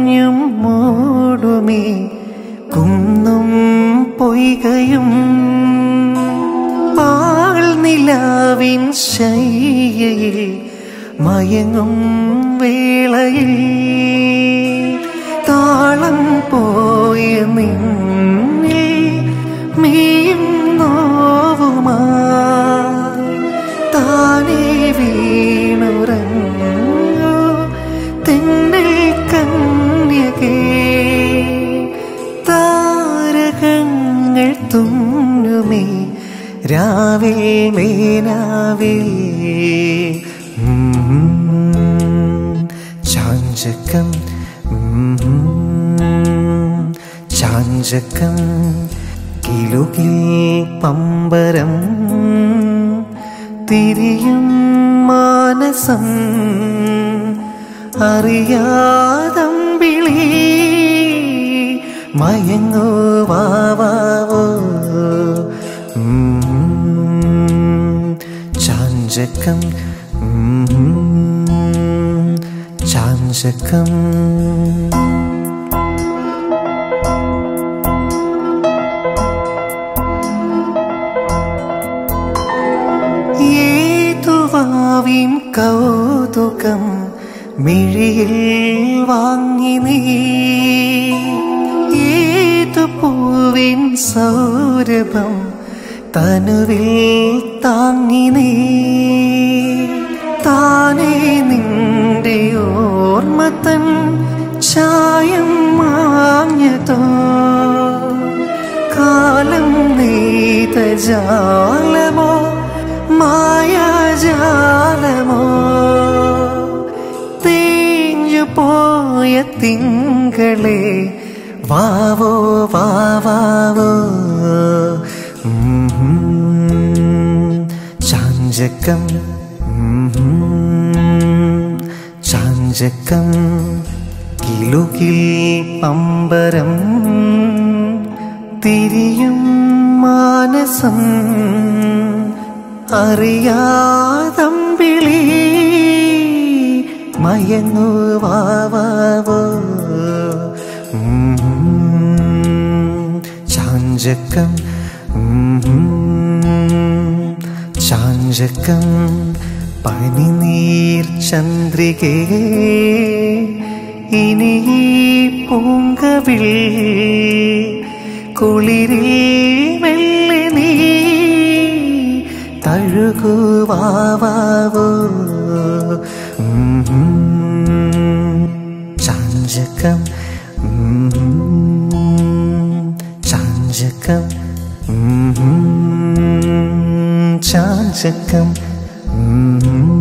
മഞ്ഞും മൂടുമേ കുന്നും പൊയ്കയും പാൽനിലാവിൻ ശയ്യയിൽ മയങ്ങും വേളയിൽ താളം പോയ നിന്നിൽ മീയും നോവുമാ താനേ വീണുറങ്ങൂ തെന്നൽ കന്യകേ താരകങ്ങൾ തുന്നുമേ രാവിൽ മേനാവിൽ ചാഞ്ചക്കം ചാഞ്ചക്കം കിലുകിൽ പമ്പരം തിരിയും മാനസം അറിയാതമ്പിളി മയങ്ങോ വാവാവോ ഉം. ചാഞ്ചക്കം ഉം. ചാഞ്ചക്കം ഏതുവാവിൻ കൗതുകം മിഴിയിൽ വാങ്ങി നീ ഏതു പൂവിൻ സൗരഭം തനുവിൽ താങ്ങി നീ താനേ നിന്റെ ഓർമ്മത്തൻ ചായം മാഞ്ഞതോ കാലം നെയ്ത ജാലമോ മായാജാലമോ തേഞ്ഞു പോയ തിങ്കളെ വാവോ വാവാവോ ഉം. ചാഞ്ചക്കം ഉം. ചാഞ്ചക്കം കിലുകിൽ പമ്പരം തിരിയും മാനസം അറിയാതമ്പിളി മയങ്ങു വാവാവോ ഉം. ചാഞ്ചക്കം ഉം. ചാഞ്ചക്കം പനിനീർ ചന്ദ്രികേ ഇനി ഈ പൂങ്കവിൾ കുളിരിൽ മെല്ലെ നീ തഴുകുവാവോ ചാഞ്ചക്കം ഉം. ചാഞ്ചക്കം ഉം. ചാഞ്ചക്കം ഉം.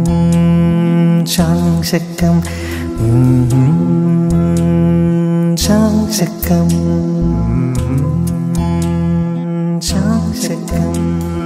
ചാഞ്ചക്കം ഉം. ചാഞ്ചക്കം ഉം. ചാഞ്ചക്കം